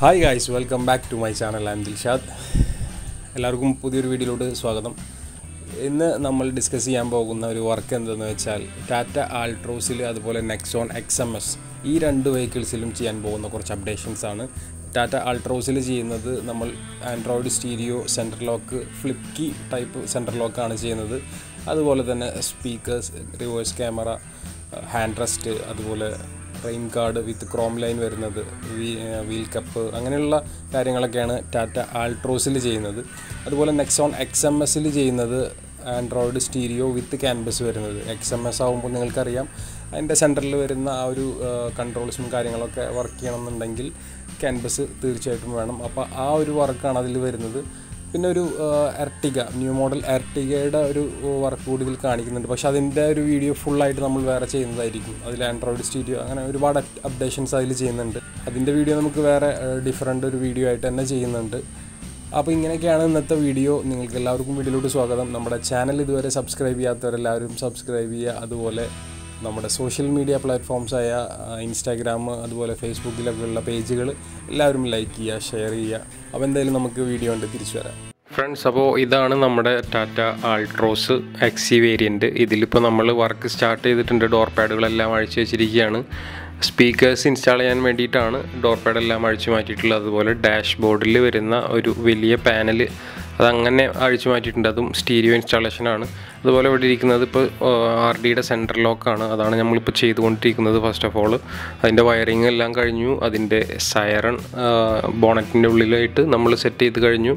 hi guys welcome back to my channel and Dilshad എല്ലാവർക്കും പുതിയൊരു വീഡിയോയിലോട്ട് സ്വാഗതം ഇന്ന് നമ്മൾ ഡിസ്കസ് ചെയ്യാൻ പോകുന്ന ഒരു വർക്ക് എന്തെന്ന് വെച്ചാൽ ടാറ്റ ആൾട്രോസിൽ അതുപോലെ നെക്സോൺ എക്സ് എം എസ് ഈ രണ്ട് വെഹിക്കിൾസിലും ചെയ്യാൻ പോകുന്ന കുറച്ച് അപ്ഡേഷൻസ് ആണ് ടാറ്റ ആൾട്രോസിൽ ചെയ്യുന്നത് നമ്മൾ Android stereo central lock flip key type central ലോക്കാണ് ചെയ്യുന്നത് അതുപോലെ തന്നെ speakers reverse camera hand rest അതുപോലെ rain guard with chrome line വരുന്നത് വീൽ കപ്പ് അങ്ങനെയുള്ള കാര്യങ്ങളൊക്കെയാണ് ടാറ്റ ആൾട്രോസിൽ ചെയ്യുന്നത് അതുപോലെ നെക്സോൺ എക്സ് എം എസിൽ ചെയ്യുന്നത് ആൻഡ്രോയിഡ് സ്റ്റീരിയോ വിത്ത് ക്യാൻവസ് വരുന്നത് എക്സ് എം എസ് ആകുമ്പോൾ നിങ്ങൾക്കറിയാം അതിൻ്റെ സെൻറ്ററിൽ വരുന്ന ആ ഒരു കൺട്രോൾസും കാര്യങ്ങളൊക്കെ വർക്ക് ചെയ്യണമെന്നുണ്ടെങ്കിൽ ക്യാൻവസ് തീർച്ചയായിട്ടും വേണം അപ്പോൾ ആ ഒരു വർക്കാണ് അതിൽ വരുന്നത് പിന്നെ ഒരു എർട്ടിക ന്യൂ മോഡൽ എർട്ടിഗയുടെ ഒരു വർക്ക് കൂടി ഇതിൽ കാണിക്കുന്നുണ്ട് പക്ഷേ അതിൻ്റെ ഒരു വീഡിയോ ഫുള്ളായിട്ട് നമ്മൾ വേറെ ചെയ്യുന്നതായിരിക്കും അതിൽ ആൻഡ്രോയിഡ് സ്റ്റീരിയോ അങ്ങനെ ഒരുപാട് അപ്ഡേഷൻസ് അതിൽ ചെയ്യുന്നുണ്ട് അതിൻ്റെ വീഡിയോ നമുക്ക് വേറെ ഡിഫറെൻ്റ് ഒരു വീഡിയോ ആയിട്ട് തന്നെ ചെയ്യുന്നുണ്ട് അപ്പോൾ ഇങ്ങനെയൊക്കെയാണ് ഇന്നത്തെ വീഡിയോ നിങ്ങൾക്ക് എല്ലാവർക്കും വീഡിയോയിലോട്ട് സ്വാഗതം നമ്മുടെ ചാനൽ ഇതുവരെ സബ്സ്ക്രൈബ് ചെയ്യാത്തവരെല്ലാവരും സബ്സ്ക്രൈബ് ചെയ്യുക അതുപോലെ നമ്മുടെ സോഷ്യൽ മീഡിയ പ്ലാറ്റ്ഫോംസായ ഇൻസ്റ്റാഗ്രാം അതുപോലെ ഫേസ്ബുക്കിലൊക്കെ ഉള്ള പേജുകൾ എല്ലാവരും ലൈക്ക് ചെയ്യുക ഷെയർ ചെയ്യുക അപ്പോൾ എന്തായാലും നമുക്ക് വീഡിയോ കണ്ട് തിരിച്ചു വരാം ഫ്രണ്ട്സ് അപ്പോൾ ഇതാണ് നമ്മുടെ ടാറ്റ ആൾട്രോസ് എക്സി വേരിയൻറ്റ് ഇതിലിപ്പോൾ നമ്മൾ വർക്ക് സ്റ്റാർട്ട് ചെയ്തിട്ടുണ്ട് ഡോർ പാഡുകളെല്ലാം അഴിച്ചു വെച്ചിരിക്കുകയാണ് സ്പീക്കേഴ്സ് ഇൻസ്റ്റാൾ ചെയ്യാൻ വേണ്ടിയിട്ടാണ് ഡോർ പാഡെല്ലാം അഴിച്ചു മാറ്റിയിട്ടുള്ളത് അതുപോലെ ഡാഷ് ബോർഡിൽ വരുന്ന ഒരു വലിയ പാനൽ അതങ്ങനെ അഴിച്ചു മാറ്റിയിട്ടുണ്ട് അതും സ്റ്റീരിയോ ഇൻസ്റ്റാളേഷനാണ് അതുപോലെ ഇവിടെ ഇരിക്കുന്നത് ഇപ്പോൾ ആർ ഡിയുടെ സെൻട്രൽ ലോക്കാണ് അതാണ് നമ്മളിപ്പോൾ ചെയ്തുകൊണ്ടിരിക്കുന്നത് ഫസ്റ്റ് ഓഫ് ഓൾ അതിൻ്റെ വയറിങ് എല്ലാം കഴിഞ്ഞു അതിൻ്റെ സയറൺ ബോണറ്റിൻ്റെ ഉള്ളിലായിട്ട് നമ്മൾ സെറ്റ് ചെയ്ത് കഴിഞ്ഞു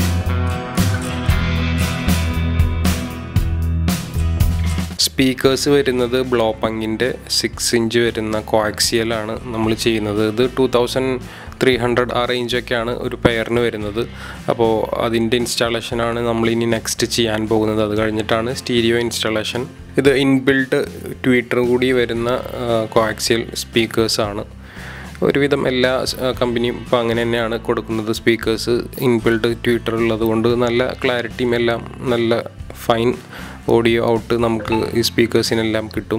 സ്പീക്കേഴ്സ് വരുന്നത് ബ്ലോ പങ്ങിൻ്റെ സിക്സ് ഇഞ്ച് വരുന്ന കോക്സിയലാണ് നമ്മൾ ചെയ്യുന്നത് ഇത് ടു തൗസൻഡ് ത്രീ ഹൺഡ്രഡ് ആ റേഞ്ചൊക്കെയാണ് ഒരു പെയറിന് വരുന്നത് അപ്പോൾ അതിൻ്റെ ഇൻസ്റ്റാളേഷനാണ് നമ്മൾ ഇനി നെക്സ്റ്റ് ചെയ്യാൻ പോകുന്നത് അത് കഴിഞ്ഞിട്ടാണ് സ്റ്റീരിയോ ഇൻസ്റ്റാളേഷൻ ഇത് ഇൻബിൽട്ട് ട്വീറ്റർ കൂടി വരുന്ന കോക്സിയൽ സ്പീക്കേഴ്സാണ് ഒരുവിധം എല്ലാ കമ്പനിയും ഇപ്പോൾ അങ്ങനെ തന്നെയാണ് കൊടുക്കുന്നത് സ്പീക്കേഴ്സ് ഇൻബിൽഡ് ട്വിറ്റർ ഉള്ളത് കൊണ്ട് നല്ല ക്ലാരിറ്റിയും എല്ലാം നല്ല ഫൈൻ ഓഡിയോ ഔട്ട് നമുക്ക് ഈ സ്പീക്കേഴ്സിനെല്ലാം കിട്ടും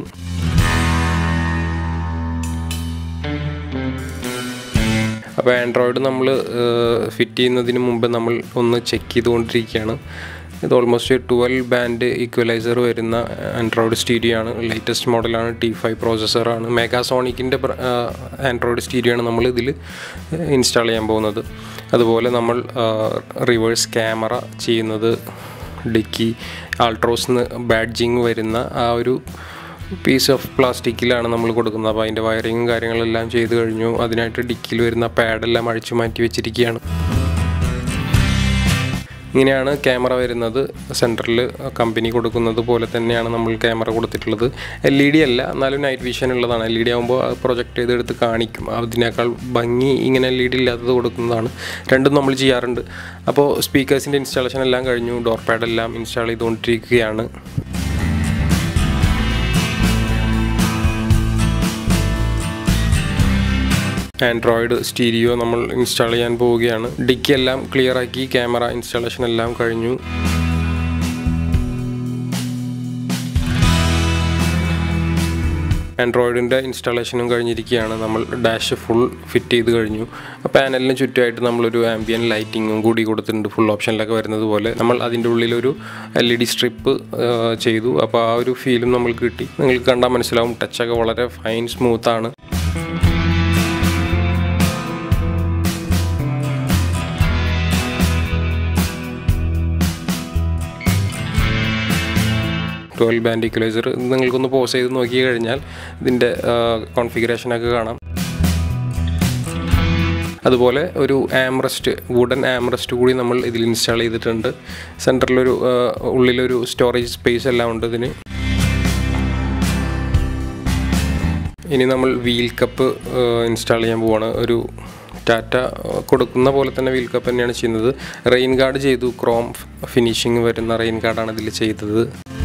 അപ്പോൾ ആൻഡ്രോയിഡ് നമ്മൾ ഫിറ്റ് ചെയ്യുന്നതിന് മുമ്പ് നമ്മൾ ഒന്ന് ചെക്ക് ചെയ്തുകൊണ്ടിരിക്കുകയാണ് ഇത് ഓൾമോസ്റ്റ് ട്വൽവ് ബാൻഡ് ഈക്വലൈസർ വരുന്ന ആൻഡ്രോയിഡ് സ്റ്റീരിയോ ആണ് ലേറ്റസ്റ്റ് മോഡലാണ് ടി ഫൈവ് പ്രോസസ്സറാണ് മെഗാസോണിക്കിൻ്റെ ആൻഡ്രോയിഡ് സ്റ്റീരിയോ ആണ് നമ്മൾ ഇതിൽ ഇൻസ്റ്റാൾ ചെയ്യാൻ പോകുന്നത് അതുപോലെ നമ്മൾ റിവേഴ്സ് ക്യാമറ ചെയ്യുന്നത് ഡിക്കി ആൾട്രോസ് ബാഡ്ജിങ് വരുന്ന ആ ഒരു പീസ് ഓഫ് പ്ലാസ്റ്റിക്കിലാണ് നമ്മൾ കൊടുക്കുന്നത് അപ്പോൾ അതിൻ്റെ വയറിങ്ങും കാര്യങ്ങളെല്ലാം ചെയ്ത് കഴിഞ്ഞു അതിനായിട്ട് ഡിക്കിയിൽ വരുന്ന പാഡെല്ലാം അഴിച്ചു മാറ്റി വെച്ചിരിക്കുകയാണ് ഇങ്ങനെയാണ് ക്യാമറ വരുന്നത് സെൻറ്ററിൽ കമ്പനി കൊടുക്കുന്നത് പോലെ തന്നെയാണ് നമ്മൾ ക്യാമറ കൊടുത്തിട്ടുള്ളത് എൽ ഇ ഡി അല്ല എന്നാലും നൈറ്റ് വിഷൻ ഉള്ളതാണ് എൽ ഇ ഡി ആകുമ്പോൾ പ്രൊജക്റ്റ് ചെയ്തെടുത്ത് കാണിക്കും അതിനേക്കാൾ ഭംഗി ഇങ്ങനെ എൽ ഇ ഡി ഇല്ലാത്തത് കൊടുക്കുന്നതാണ് രണ്ടും നമ്മൾ ചെയ്യാറുണ്ട് അപ്പോൾ സ്പീക്കേഴ്സിൻ്റെ ഇൻസ്റ്റാളേഷൻ എല്ലാം കഴിഞ്ഞു ഡോർ പാഡെല്ലാം ഇൻസ്റ്റാൾ ചെയ്തുകൊണ്ടിരിക്കുകയാണ് ആൻഡ്രോയിഡ് സ്റ്റീരിയോ നമ്മൾ ഇൻസ്റ്റാൾ ചെയ്യാൻ പോവുകയാണ് ഡിക്കി എല്ലാം ക്ലിയർ ആക്കി ക്യാമറ ഇൻസ്റ്റാളേഷൻ എല്ലാം കഴിഞ്ഞു ആൻഡ്രോയിഡിൻ്റെ ഇൻസ്റ്റാളേഷനും കഴിഞ്ഞിരിക്കുകയാണ് നമ്മൾ ഡാഷ് ഫുൾ ഫിറ്റ് ചെയ്ത് കഴിഞ്ഞു പാനലിന് ചുറ്റുമായിട്ട് നമ്മളൊരു ആംബിയൻ ലൈറ്റിങ്ങും കൂടി കൊടുത്തിട്ടുണ്ട് ഫുൾ ഓപ്ഷനിലൊക്കെ വരുന്നത് പോലെ നമ്മൾ അതിൻ്റെ ഉള്ളിലൊരു എൽ ഇ ഡി സ്ട്രിപ്പ് ചെയ്തു അപ്പോൾ ആ ഒരു ഫീലും നമ്മൾക്ക് കിട്ടി നിങ്ങൾക്ക് കണ്ടാൽ മനസ്സിലാവും ടച്ചൊക്കെ വളരെ ഫൈൻ സ്മൂത്താണ് ട്വൽവ് ബാൻഡ് ഇക്വലൈസർ നിങ്ങൾക്കൊന്ന് പോസ് ചെയ്ത് നോക്കി കഴിഞ്ഞാൽ ഇതിൻ്റെ കോൺഫിഗറേഷനൊക്കെ കാണാം അതുപോലെ ഒരു ആംറസ്റ്റ് വുഡൻ ആംറസ്റ്റ് കൂടി നമ്മൾ ഇതിൽ ഇൻസ്റ്റാൾ ചെയ്തിട്ടുണ്ട് സെൻറ്ററിലൊരു ഉള്ളിലൊരു സ്റ്റോറേജ് സ്പേസ് എല്ലാം ഉണ്ട് ഇതിന് ഇനി നമ്മൾ വീൽ കപ്പ് ഇൻസ്റ്റാൾ ചെയ്യാൻ പോവാണ് ഒരു ടാറ്റ കൊടുക്കുന്ന പോലെ തന്നെ വീൽ കപ്പ് തന്നെയാണ് ചെയ്യുന്നത് റെയിൻ ഗാർഡ് ചെയ്തു ക്രോം ഫിനിഷിങ് വരുന്ന റെയിൻ ഗാർഡാണ് ഇതിൽ ചെയ്തത്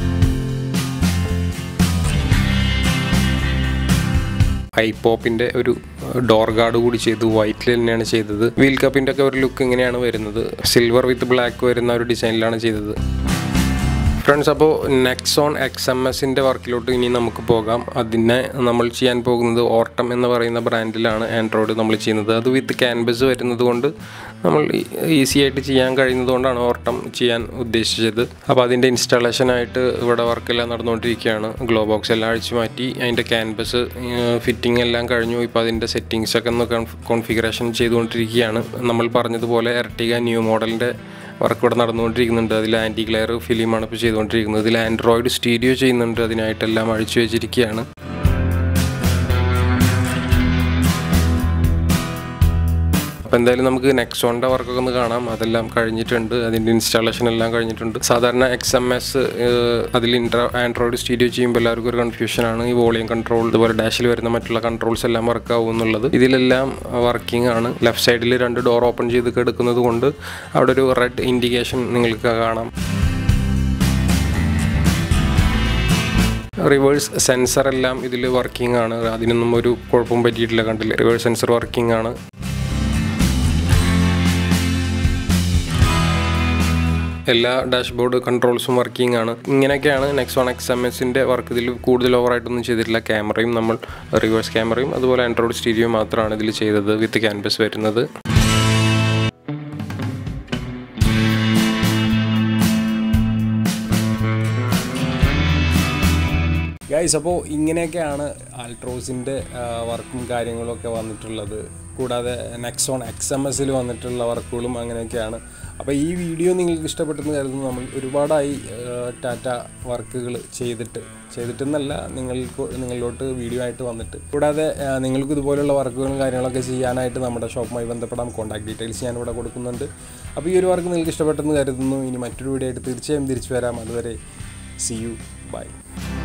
ഐപോപ്പിൻ്റെ ഒരു ഡോർ ഗാർഡ് കൂടി ചെയ്തു വൈറ്റിൽ തന്നെയാണ് ചെയ്തത് വീൽ കപ്പിൻ്റെ ഒക്കെ ഒരു ലുക്ക് ഇങ്ങനെയാണ് വരുന്നത് സിൽവർ വിത്ത് ബ്ലാക്ക് വരുന്ന ഒരു ഡിസൈനിലാണ് ചെയ്തത് ഫ്രണ്ട്സ് അപ്പോൾ നെക്സോൺ എക്സ് എം എസിൻ്റെ വർക്കിലോട്ട് ഇനി നമുക്ക് പോകാം അതിനെ നമ്മൾ ചെയ്യാൻ പോകുന്നത് ഓർട്ടം എന്ന് പറയുന്ന ബ്രാൻഡിലാണ് ആൻഡ്രോയിഡ് നമ്മൾ ചെയ്യുന്നത് അത് വിത്ത് ക്യാൻവസ് വരുന്നത് കൊണ്ട് നമ്മൾ ഈസി ആയിട്ട് ചെയ്യാൻ കഴിയുന്നതുകൊണ്ടാണ് ഓർട്ടം ചെയ്യാൻ ഉദ്ദേശിച്ചത് അപ്പോൾ അതിൻ്റെ ഇൻസ്റ്റാളേഷനായിട്ട് ഇവിടെ വർക്കെല്ലാം നടന്നുകൊണ്ടിരിക്കുകയാണ് ഗ്ലോ ബോക്സ് എല്ലാം അഴിച്ചു മാറ്റി അതിൻ്റെ ക്യാൻവസ് ഫിറ്റിംഗ് എല്ലാം കഴിഞ്ഞു ഇപ്പോൾ അതിൻ്റെ സെറ്റിങ്സ് ഒക്കെ ഒന്ന് കോൺഫിഗറേഷൻ ചെയ്തുകൊണ്ടിരിക്കുകയാണ് നമ്മൾ പറഞ്ഞതുപോലെ എർട്ടിക ന്യൂ മോഡലിൻ്റെ വർക്ക് ഇവിടെ നടന്നുകൊണ്ടിരിക്കുന്നുണ്ട് അതിൽ ആൻറ്റി ഗ്ലെയർ ഫിലിമാണ് ഇപ്പോൾ ചെയ്തുകൊണ്ടിരിക്കുന്നത് ഇതിൽ ആൻഡ്രോയിഡ് സ്റ്റീരിയോ ചെയ്യുന്നുണ്ട് അതിനായിട്ടെല്ലാം അഴിച്ചു വെച്ചിരിക്കുകയാണ് അപ്പോൾ എന്തായാലും നമുക്ക് നെക്സോണിൻ്റെ വർക്കൊക്കെ ഒന്ന് കാണാം അതെല്ലാം കഴിഞ്ഞിട്ടുണ്ട് അതിൻ്റെ ഇൻസ്റ്റാളേഷൻ എല്ലാം കഴിഞ്ഞിട്ടുണ്ട് സാധാരണ എക്സ് എം എസ് അതിൽ ഇൻട്ര ആൻഡ്രോയിഡ് സ്റ്റീരിയോ ചെയ്യുമ്പോൾ എല്ലാവർക്കും ഒരു കൺഫ്യൂഷനാണ് ഈ വോളിയം കൺട്രോൾ ഇതുപോലെ ഡാഷിൽ വരുന്ന മറ്റുള്ള കൺട്രോൾസ് എല്ലാം വർക്ക് ആവും എന്നുള്ളത് ഇതിലെല്ലാം വർക്കിംഗ് ആണ് ലെഫ്റ്റ് സൈഡിൽ രണ്ട് ഡോർ ഓപ്പൺ ചെയ്ത് എടുക്കുന്നത് കൊണ്ട് അവിടെ ഒരു റെഡ് ഇൻഡിക്കേഷൻ നിങ്ങൾക്ക് കാണാം റിവേഴ്സ് സെൻസർ എല്ലാം ഇതിൽ വർക്കിംഗ് ആണ് അതിനൊന്നും ഒരു കുഴപ്പവും പറ്റിയിട്ടില്ല കണ്ടില്ല റിവേഴ്സ് സെൻസർ വർക്കിംഗ് ആണ് എല്ലാ ഡാഷ്ബോർഡ് കൺട്രോൾസും വർക്കിംഗ് ആണ് ഇങ്ങനെയൊക്കെയാണ് നെക്സോൺ എക്സ് എം എസിൻ്റെ വർക്ക് ഇതിൽ കൂടുതൽ ഓവറായിട്ടൊന്നും ചെയ്തിട്ടില്ല ക്യാമറയും നമ്മൾ റിവേഴ്സ് ക്യാമറയും അതുപോലെ ആൻഡ്രോയിഡ് സ്റ്റീരിയോ മാത്രമാണ് ഇതിൽ ചെയ്തത് വിത്ത് ക്യാൻവസ് വരുന്നത് ഗൈസ് അപ്പോൾ ഇങ്ങനെയൊക്കെയാണ് ആൾട്രോസിൻ്റെ വർക്കും കാര്യങ്ങളും ഒക്കെ വന്നിട്ടുള്ളത് കൂടാതെ നെക്സോൺ എക്സ് എം എസിൽ വന്നിട്ടുള്ള വർക്കുകളും അങ്ങനെയൊക്കെയാണ് അപ്പോൾ ഈ വീഡിയോ നിങ്ങൾക്ക് ഇഷ്ടപ്പെട്ടെന്ന് കരുതുന്നു നമ്മൾ ഒരുപാടായി ടാറ്റ വർക്കുകൾ ചെയ്തിട്ട് ചെയ്തിട്ടെന്നല്ല നിങ്ങൾക്ക് നിങ്ങളിലോട്ട് വീഡിയോ ആയിട്ട് വന്നിട്ട് കൂടാതെ നിങ്ങൾക്ക് ഇതുപോലുള്ള വർക്കുകളും കാര്യങ്ങളൊക്കെ ചെയ്യാനായിട്ട് നമ്മുടെ ഷോപ്പുമായി ബന്ധപ്പെടാം കോൺടാക്ട് ഡീറ്റെയിൽസ് ഞാനിവിടെ കൊടുക്കുന്നുണ്ട് അപ്പോൾ ഈ ഒരു വർക്ക് നിങ്ങൾക്ക് ഇഷ്ടപ്പെട്ടെന്ന് കരുതുന്നു ഇനി മറ്റൊരു വീഡിയോ ആയിട്ട് തീർച്ചയായും തിരിച്ചു വരാം അതുവരെ സി യു ബൈ